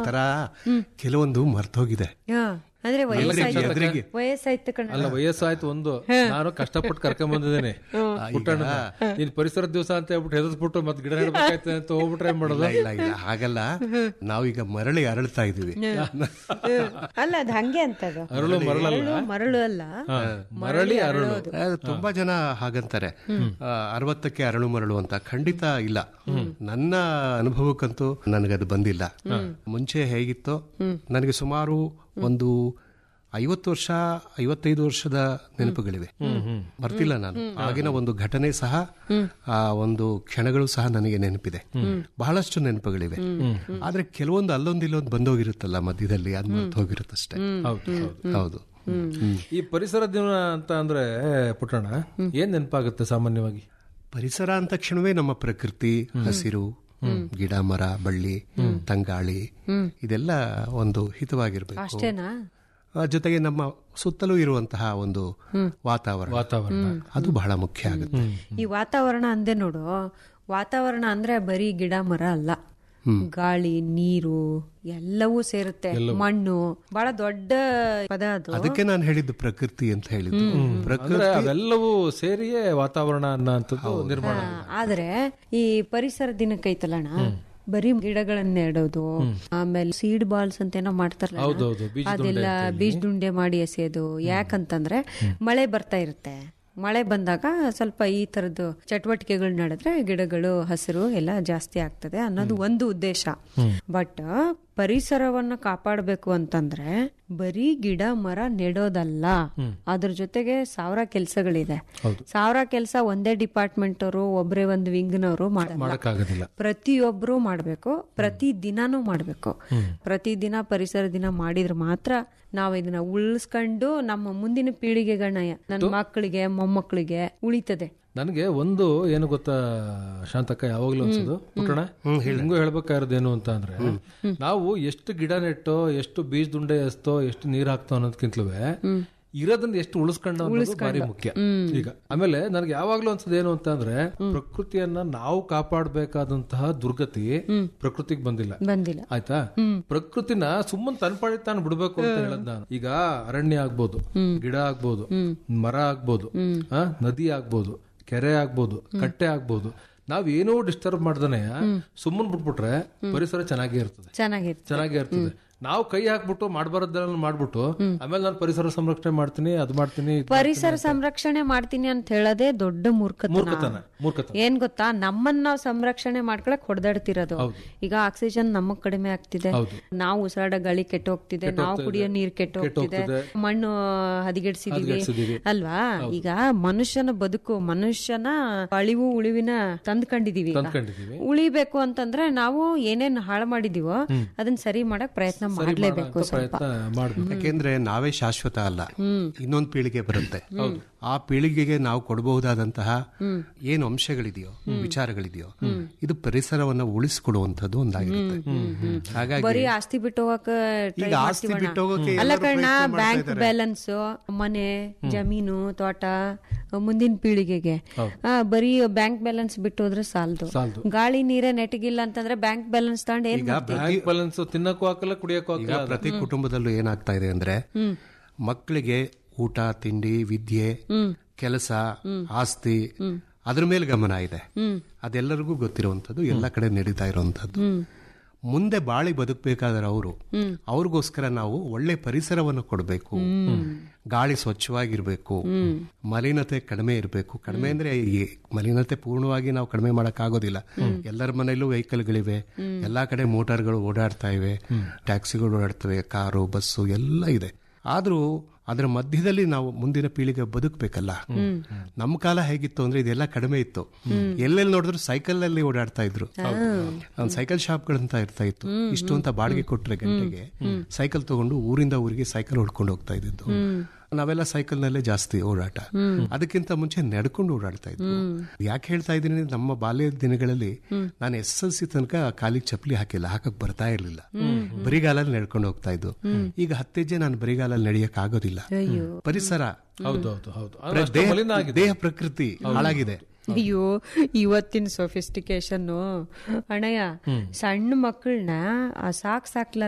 ತರ ಕೆಲವೊಂದು ಮರ್ತೋಗಿದೆ ಹಾ, ಅಂದ್ರೆ ವಯಸ್ಸಾಯ್ತು ಎದುರಿಗೆ ವಯಸ್ಸಾಯ್ತು ಕಣ ಅಲ್ಲ ವಯಸ್ಸಾಯ್ತು ಒಂದು ನಾನು ಕಷ್ಟಪಟ್ಟು ಕರ್ಕೊಂಡ್ ಬಂದಿದ್ದೇನೆ ಪುಟ್ಟಣ್ಣ ನೀನ್ ಪರಿಸರ ದಿವಸ ಅಂತ ಹೇಳ್ಬಿಟ್ಟು ಹೆದರ್ಸ್ಬಿಟ್ಟು ಮತ್ತೆ ಗಿಡ ನೆಡ್ಬೇಕಾಯ್ತು ಅಂತ ಹೋಗ್ಬಿಟ್ರೆ ಏನ್ ಮಾಡೋದು ಇಲ್ಲ ಇಲ್ಲ ಹಾಗಲ್ಲ ನಾವೀಗ ಮರಳಿ ಅರಳ್ತಾ ಇದೀವಿ ಅಲ್ಲ ಅದ್ ಹಂಗೆ ಅಂತದು ಅರಳು ಮರಳಲ್ಲ ಮರಳು ಮರಳು ಅಲ್ಲ ಹಾ, ಮರಳಿ ಅರಳು ಆ, ತುಂಬಾ ಜನ ಹಾಗಂತಾರೆ ಆ, ಅರವತ್ತಕ್ಕೆ ಅರಳು ಮರಳು ಅಂತ ಖಂಡಿತ ಇಲ್ಲ ನನ್ನ ಅನುಭವಕ್ಕಂತೂ ನನಗದು ಬಂದಿಲ್ಲ ಮುಂಚೆ ಹೇಗಿತ್ತೋ ನನಗೆ ಸುಮಾರು ಒಂದು ಐವತ್ತು ವರ್ಷ ಐವತ್ತೈದು ವರ್ಷದ ನೆನಪುಗಳಿವೆ ಬರ್ತಿಲ್ಲ ನಾನು ಆಗಿನ ಒಂದು ಘಟನೆ ಸಹ ಆ ಒಂದು ಕ್ಷಣಗಳು ಸಹ ನನಗೆ ನೆನಪಿದೆ ಬಹಳಷ್ಟು ನೆನಪುಗಳಿವೆ ಆದ್ರೆ ಕೆಲವೊಂದು ಅಲ್ಲೊಂದು ಇಲ್ಲೊಂದು ಬಂದೋಗಿರುತ್ತಲ್ಲ ಮಧ್ಯದಲ್ಲಿ ಅದು ಮರ್ತು ಹೋಗಿರುತ್ತಷ್ಟೇ ಹೌದು ಹೌದು ಹೌದು ಈ ಪರಿಸರ ದಿನ ಅಂತ ಅಂದ್ರೆ ಪುಟ್ಟಣ್ಣ ಏನ್ ನೆನಪಾಗುತ್ತೆ ಸಾಮಾನ್ಯವಾಗಿ ಪರಿಸರ ಅಂದ ತಕ್ಷಣವೇ ನಮ್ಮ ಪ್ರಕೃತಿ ಹಸಿರು ಗಿಡ ಮರ ಬಳ್ಳಿ ತಂಗಾಳಿ ಇದೆಲ್ಲ ಒಂದು ಹಿತವಾಗಿರ್ಬೇಕು ಅಷ್ಟೇನಾ ಆ, ಜೊತೆಗೆ ನಮ್ಮ ಸುತ್ತಲೂ ಇರುವಂತಹ ಒಂದು ವಾತಾವರಣ ವಾತಾವರಣ ಅದು ಬಹಳ ಮುಖ್ಯ ಆಗುತ್ತೆ ಈ ವಾತಾವರಣ ಅಂದೆ ನೋಡು ವಾತಾವರಣ ಅಂದ್ರೆ ಬರೀ ಗಿಡ ಮರ ಅಲ್ಲ ಗಾಳಿ ನೀರು ಎಲ್ಲವೂ ಸೇರುತ್ತೆ ಮಣ್ಣು ಬಹಳ ದೊಡ್ಡ ಪದ ಅದು ಅದಕ್ಕೆ ನಾನು ಹೇಳಿದ್ದು ಪ್ರಕೃತಿ ಅಂತ ಹೇಳಿದ್ದು ಪ್ರಕೃತಿ ಅಂದ್ರೆ ಅವೆಲ್ಲವೂ ಸೇರಿಯೇ ವಾತಾವರಣ ಅನ್ನೋಂಥದ್ದು ನಿರ್ಮಾಣ ಹಾ, ಆದ್ರೆ ಈ ಪರಿಸರ ದಿನಕ್ಕೈತಲ್ಲಣ್ಣ ಬರೀ ಗಿಡಗಳನ್ನ ನೆಡೋದು ಆಮೇಲೆ ಸೀಡ್ ಬಾಲ್ಸ್ ಅಂತ ಏನೋ ಮಾಡ್ತಾರಲ್ಲ ಹೌದೌದು, ಬೀಜ ಅದೆಲ್ಲ ಬೀಜ ದುಂಡೆ ಮಾಡಿ ಎಸೆಯೋದು ಯಾಕಂತಂದ್ರೆ ಮಳೆ ಬರ್ತಾ ಇರುತ್ತೆ ಮಳೆ ಬಂದಾಗ ಸ್ವಲ್ಪ ಈ ತರದ್ದು ಚಟುವಟಿಕೆಗಳು ನಡೆದ್ರೆ ಗಿಡಗಳು ಹಸಿರು ಎಲ್ಲ ಜಾಸ್ತಿ ಆಗ್ತದೆ ಅನ್ನೋದು ಒಂದು ಉದ್ದೇಶ ಬಟ್ ಪರಿಸರವನ್ನ ಕಾಪಾಡಬೇಕು ಅಂತಂದ್ರೆ ಬರೀ ಗಿಡ ಮರ ನೆಡೋದಲ್ಲ ಅದ್ರ ಜೊತೆಗೆ ಸಾವಿರ ಕೆಲಸಗಳಿದೆ ಸಾವಿರ ಕೆಲಸ ಒಂದೇ ಡಿಪಾರ್ಟ್ಮೆಂಟ್ ಅವರು ಒಬ್ರೇ ಒಂದು ವಿಂಗ್ನವರು ಮಾಡಲ್ಲ ಮಾಡಕ್ಕಾಗೋದಿಲ್ಲ ಪ್ರತಿಯೊಬ್ರು ಮಾಡ್ಬೇಕು ಪ್ರತಿ ದಿನಾನೂ ಮಾಡ್ಬೇಕು ಪ್ರತಿ ದಿನ ಪರಿಸರ ದಿನ ಮಾಡಿದ್ರೆ ಮಾತ್ರ ನಾವು ಇದನ್ನ ಉಳಿಸ್ಕೊಂಡು ನಮ್ಮ ಮುಂದಿನ ಪೀಳಿಗೆಗಳನ್ನ ನನ್ನ ಮಕ್ಕಳಿಗೆ ಮೊಮ್ಮಕ್ಕಳಿಗೆ ಉಳಿತದೆ ನನಗೆ ಒಂದು ಏನು ಗೊತ್ತಾ ಶಾಂತಕ್ಕ ಯಾವಾಗ್ಲೂ ಅನ್ಸೋದು ಪುಟ್ಟಣ ಹಿಂಗೂ ಹೇಳ್ಬೇಕಾಗಿರೋದು ಏನು ಅಂತ ಅಂದ್ರೆ ನಾವು ಎಷ್ಟು ಗಿಡ ನೆಟ್ಟೋ ಎಷ್ಟು ಬೀಜ ದುಂಡೆ ಎಸ್ತೋ ಎಷ್ಟು ನೀರ್ ಹಾಕ್ತೋ ಅನ್ನೋದಕ್ಕಿಂತಲೂ ಇರೋದನ್ನ ಎಷ್ಟು ಉಳಿಸ್ಕೊಂಡು ಅನ್ನೋದು ಭಾರಿ ಮುಖ್ಯ ಈಗ ಆಮೇಲೆ ನನಗೆ ಯಾವಾಗ್ಲೂ ಅನ್ಸೋದು ಏನು ಅಂತ ಅಂದ್ರೆ ಪ್ರಕೃತಿಯನ್ನ ನಾವು ಕಾಪಾಡಬೇಕಾದಂತಹ ದುರ್ಗತಿ ಪ್ರಕೃತಿಗೆ ಬಂದಿಲ್ಲ ಬಂದಿಲ್ಲ ಆಯ್ತಾ ಪ್ರಕೃತಿನ ಸುಮ್ಮನೆ ತನ್ಪಾಡಿ ತಾನು ಬಿಡ್ಬೇಕು ಅಂತ ಹೇಳದ್ ನಾನು ಈಗ ಅರಣ್ಯ ಆಗ್ಬೋದು ಗಿಡ ಆಗ್ಬೋದು ಮರ ಆಗ್ಬೋದು ಆ, ನದಿ ಆಗ್ಬೋದು ಕೆರೆ ಆಗ್ಬೋದು ಕಟ್ಟೆ ಆಗ್ಬೋದು ನಾವ್ ಏನೋ ಡಿಸ್ಟರ್ಬ್ ಮಾಡ್ದಾನೆ ಸುಮ್ಮನೆ ಬಿಟ್ಬಿಟ್ರೆ ಪರಿಸರ ಚೆನ್ನಾಗೇ ಇರ್ತದೆ ಚೆನ್ನಾಗಿರ್ತದೆ ಚೆನ್ನಾಗೇ ಇರ್ತದೆ ನಾವು ಕೈ ಹಾಕ್ಬಿಟ್ಟು ಮಾಡ್ಬಾರದ್ದೆಲ್ಲ ಮಾಡ್ಬಿಟ್ಟು ಆಮೇಲೆ ನಾನು ಪರಿಸರ ಸಂರಕ್ಷಣೆ ಮಾಡ್ತೀನಿ ಅದು ಮಾಡ್ತೀನಿ ಇದ್ ಪರಿಸರ ಸಂರಕ್ಷಣೆ ಮಾಡ್ತೀನಿ ಅಂತ ಹೇಳೋದೇ ದೊಡ್ಡ ಮೂರ್ಖತನ ಮೂರ್ಖತನ ಮೂರ್ಖತನ ಏನ್ ಗೊತ್ತಾ ನಮ್ಮನ್ನ ನಾವು ಸಂರಕ್ಷಣೆ ಮಾಡ್ಕೊಳಕ್ ಹೊಡೆದಾಡ್ತಿರೋದು ಈಗ ಆಕ್ಸಿಜನ್ ನಮಗ್ ಕಡಿಮೆ ಆಗ್ತಿದೆ ಹೌದು. ನಾವು ಉಸಿರಾಡ ಗಾಳಿ ಕೆಟ್ಟ ಹೋಗ್ತಿದೆ ನಾವು ಕುಡಿಯೋ ನೀರ್ ಕೆಟ್ಟ ಹೋಗ್ತಿದೆ ಮಣ್ಣು ಹದಗೆಡ್ಸಿದೀವಿ ಹದಗೆಡ್ಸಿದೀವಿ. ಅಲ್ವಾ ಈಗ ಮನುಷ್ಯನ ಬದುಕು ಮನುಷ್ಯನ ಅಳಿವು ಉಳಿವಿನ ತಂದ್ಕೊಂಡಿದೀವಿ ಈಗ. ತಂದ್ಕೊಂಡಿದೀವಿ ಉಳಿಬೇಕು ಅಂತಂದ್ರೆ ನಾವು ಏನೇನ್ ಹಾಳು ಮಾಡಿದೀವೋ ಅದನ್ನ ಸರಿ ಮಾಡಕ್ ಪ್ರಯತ್ನ ಮಾಡ್ಲೇಬೇಕು ಸ್ವಲ್ಪ ಪ್ರಯತ್ನ ಮಾಡ್ಬೇಕು ಯಾಕೆಂದ್ರೆ ನಾವೇ ಶಾಶ್ವತ ಅಲ್ಲ ಇನ್ನೊಂದು ಪೀಳಿಗೆ ಬರುತ್ತೆ ಆ ಪೀಳಿಗೆಗೆ ನಾವು ಕೊಡಬಹುದಾದಂತಹ ಏನು ಅಂಶಗಳಿದೆಯೋ ವಿಚಾರಗಳಿದೆಯೋ ಇದು ಪರಿಸರವನ್ನ ಉಳಿಸಿಕೊಡುವಂತದ್ದು ಒಂದಾಗಿರುತ್ತೆ ಹಾಗಾಗಿ ಬರೀ ಆಸ್ತಿ ಬಿಟ್ಟು ಹೋಗಕ್ ಈಗ ಆಸ್ತಿ ಬಿಟ್ಟು ಹೋಗೋಕೆ ಅಲ್ಲ ಎಲ್ಲರೂ ಕಣ್ಣ ಪ್ರಯತ್ನ ಮಾಡ್ತಾ ಬ್ಯಾಂಕ್ ಇದ್ದಾರೆ. ಬ್ಯಾಲೆನ್ಸ್ ಮನೆ ಜಮೀನು ತೋಟ ಮುಂದಿನ ಪೀಳಿಗೆಗೆ ಆ, ಬರೀ ಬ್ಯಾಂಕ್ ಬ್ಯಾಲೆನ್ಸ್ ಬಿಟ್ಟು ಹೋದ್ರೆ ಸಾಲದು ಸಾಲ್ದು. ಗಾಳಿ ನೀರೇ ನೆಟ್ಗಿಲ್ಲ ಅಂತಂದ್ರೆ ಬ್ಯಾಂಕ್ ಬ್ಯಾಲೆನ್ಸ್ ತಗೊಂಡು ಏನ್ ಮಾಡ್ತೀವಿ? ಬ್ಯಾಂಕ್ ಬ್ಯಾಲೆನ್ಸ್ ತಿನ್ನಕ್ಕೂ ಹಾಕಲ್ಲ ಕುಡಿಯಕ್ಕೂ ಈಗ ಹಾಕಲ್ಲ ಪ್ರತಿ ಕುಟುಂಬದಲ್ಲೂ ಏನಾಗ್ತಾ ಇದೆ ಅಂದ್ರೆ ಮಕ್ಕಳಿಗೆ ಊಟ ತಿಂಡಿ ವಿದ್ಯೆ ಕೆಲಸ ಆಸ್ತಿ ಅದ್ರ ಮೇಲೆ ಗಮನ ಇದೆ ಅದೆಲ್ಲರಿಗೂ ಗೊತ್ತಿರುವಂತದ್ದು ಎಲ್ಲ ಕಡೆ ನಡೀತಾ ಇರುವಂತದ್ದು ಮುಂದೆ ಬಾಳಿ ಬದುಕಬೇಕಾದ್ರೆ ಅವರು ಅವ್ರಿಗೋಸ್ಕರ ನಾವು ಒಳ್ಳೆ ಪರಿಸರವನ್ನು ಕೊಡಬೇಕು ಗಾಳಿ ಸ್ವಚ್ಛವಾಗಿರ್ಬೇಕು ಮಲಿನತೆ ಕಡಿಮೆ ಇರಬೇಕು ಕಡಿಮೆ ಅಂದ್ರೆ ಈ ಮಲಿನತೆ ಪೂರ್ಣವಾಗಿ ನಾವು ಕಡಿಮೆ ಮಾಡಕ್ಕಾಗೋದಿಲ್ಲ ಎಲ್ಲರ ಮನೆಯಲ್ಲೂ ವೆಹಿಕಲ್ಗಳಿವೆ ಎಲ್ಲಾ ಕಡೆ ಮೋಟಾರ್ಗಳು ಓಡಾಡ್ತಾ ಇವೆ ಟ್ಯಾಕ್ಸಿಗಳು ಓಡಾಡ್ತವೆ ಕಾರು ಬಸ್ಸು ಎಲ್ಲ ಇದೆ ಆದ್ರೂ ಅದರ ಮಧ್ಯದಲ್ಲಿ ನಾವು ಮುಂದಿನ ಪೀಳಿಗೆ ಬದುಕಬೇಕಲ್ಲ ನಮ್ಮ ಕಾಲ ಹೇಗಿತ್ತು ಅಂದ್ರೆ ಇದೆಲ್ಲ ಕಡಿಮೆ ಇತ್ತು ಎಲ್ಲೆಲ್ಲಿ ನೋಡಿದ್ರು ಸೈಕಲ್ ನಲ್ಲಿ ಓಡಾಡ್ತಾ ಇದ್ರು ಒಂದು ಸೈಕಲ್ ಶಾಪ್ಗಳಂತ ಇರ್ತಾ ಇತ್ತು ಇಷ್ಟು ಅಂತ ಬಾಡಿಗೆ ಕೊಟ್ರೆ ಗಂಟೆಗೆ ಸೈಕಲ್ ತಗೊಂಡು ಊರಿಂದ ಊರಿಗೆ ಸೈಕಲ್ ಹೊಡ್ಕೊಂಡು ಹೋಗ್ತಾ ಇದ್ದಿದ್ದು ನಾವೆಲ್ಲ ಸೈಕಲ್ ನಲ್ಲೇ ಜಾಸ್ತಿ ಓಡಾಟ ಅದಕ್ಕಿಂತ ಮುಂಚೆ ನಡ್ಕೊಂಡು ಓಡಾಡ್ತಾ ಇದ್ವು ಯಾಕೆ ಹೇಳ್ತಾ ಇದ್ದೀನಿ ಅಂದ್ರೆ ನಮ್ಮ ಬಾಲ್ಯದ ದಿನಗಳಲ್ಲಿ ನಾನು ಎಸ್ ಎಲ್ ಸಿ ತನಕ ಕಾಲಿಗೆ ಚಪ್ಪಲಿ ಹಾಕಿಲ್ಲ ಹಾಕಕ್ ಬರ್ತಾ ಇರ್ಲಿಲ್ಲ ಬರಿಗಾಲಲ್ಲಿ ನಡ್ಕೊಂಡು ಹೋಗ್ತಾ ಇದ್ದು ಈಗ ಹತ್ತೆಜ್ಜೆ ನಾನು ಬರಿಗಾಲಲ್ಲಿ ನಡೆಯಕ್ ಆಗೋದಿಲ್ಲ ಪರಿಸರ ಹೌದು ಹೌದು ಹೌದು ಅಂದ್ರೆ ಪ್ರ- ಅಷ್ಟು ದೇಹ- ಮಲಿನ ಆಗಿದೆ ದೇಹ ಪ್ರಕೃತಿ ಹಾಳಾಗಿದೆ ಅಯ್ಯೋ ಇವತ್ತಿನ ಸೊಫಿಸ್ಟಿಕೇಶನ್ ಅಣ್ಣಯ್ಯ ಸಣ್ಣ ಮಕ್ಕಳನ್ನ ಸಾಕ್ ಸಾಕ್ಲ